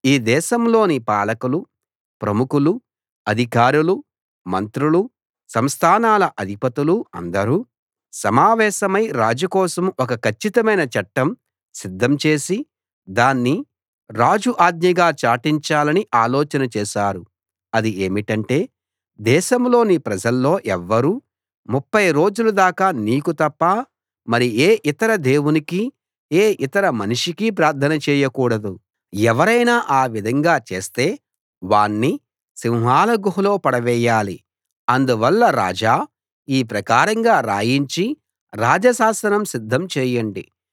ఈ దేశంలోని పాలకులు ప్రముఖులు అధికారులు మంత్రులు సంస్థానాల అధిపతులు అందరూ సమావేశమై రాజు కోసం ఒక కచ్చితమైన చట్టం సిద్ధం చేసి దాన్ని రాజు ఆజ్ఞగా చాటించాలని ఆలోచన చేశారు అది ఏమిటంటే దేశంలోని ప్రజల్లో ఎవ్వరూ ముప్ఫై రోజుల దాకా నీకు తప్ప మరి ఏ ఇతర దేవునికీ ఏ ఇతర మనిషికీ ప్రార్థన చేయకూడదు ఎవరైనా ఆ విధంగా చేస్తే వాణ్ణి సింహాల గుహలో పడవేయాలి అందువల్ల రాజా ఈ ప్రకారంగా రాయించి రాజశాసనం సిద్ధం చేయండి